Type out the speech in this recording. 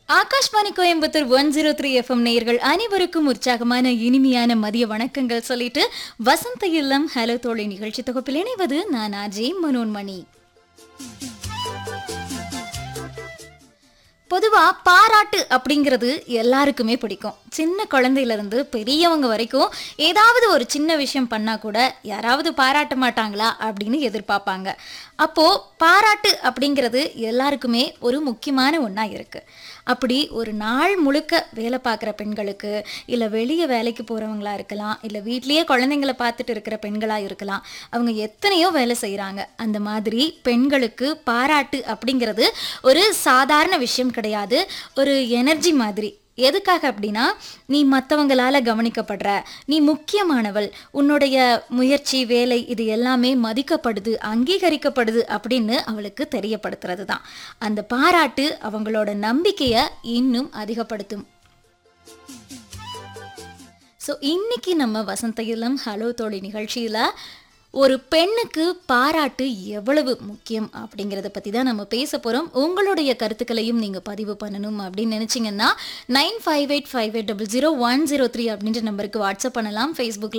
Akashvani Coimbatore one zero three FM நேயர்கள் அனைவருக்கும் உற்சாகமான இனிமையான மதிய வணக்கங்கள் சொல்லிட்டு வசந்த இல்லம் ஹலோ தோழி நிகழ்ச்சி தொகுப்பில் இணைவது நான் அஜய் மனோன்மணி பொதுவா பாராட்டு அப்படிங்கிறது எல்லாருக்குமே பிடிக்கும் சின்ன குழந்தையில இருந்து பெரியவங்க வரைக்கும் ஏதாவது ஒரு சின்ன விஷயம் பண்ணா கூட யாராவது பாராட்ட மாட்டாங்களா அப்படின்னு எதிர்பார்ப்பாங்க அப்போ பாராட்டு அப்படிங்கிறது எல்லாருக்குமே ஒரு முக்கியமான ஒன்றா இருக்கு அப்படி ஒரு நாள் முழுக்க வேலை பார்க்குற பெண்களுக்கு இல்லை வெளியே வேலைக்கு போகிறவங்களா இருக்கலாம் இல்லை வீட்லேயே குழந்தைங்கள பார்த்துட்டு இருக்கிற பெண்களாக இருக்கலாம் அவங்க எத்தனையோ வேலை செய்கிறாங்க அந்த மாதிரி பெண்களுக்கு பாராட்டு அப்படிங்கிறது ஒரு சாதாரண விஷயம் கிடையாது ஒரு எனர்ஜி மாதிரி எதுக்காக அப்படின்னா நீ மற்றவங்களால கவனிக்கப்படுற நீ முக்கியமானவள் உன்னுடைய முயற்சி வேலை இது எல்லாமே மதிக்கப்படுது அங்கீகரிக்கப்படுது அப்படின்னு அவளுக்கு தெரியப்படுத்துறது தான் அந்த பாராட்டு அவங்களோட நம்பிக்கையை இன்னும் அதிகப்படுத்தும் ஸோ இன்னைக்கு நம்ம வசந்த இளம் ஹலோ தோழி நிகழ்ச்சியில் ஒரு பெண்ணுக்கு பாராட்டு எவ்வளவு முக்கியம் அப்படிங்கிறத பற்றி தான் நம்ம பேச போகிறோம் உங்களுடைய கருத்துக்களையும் நீங்கள் பதிவு பண்ணணும் அப்படின்னு நினச்சிங்கன்னா nine five eight five eight double zero one zero three அப்படின்ற நம்பருக்கு வாட்ஸ்அப் பண்ணலாம் ஃபேஸ்புக்கில்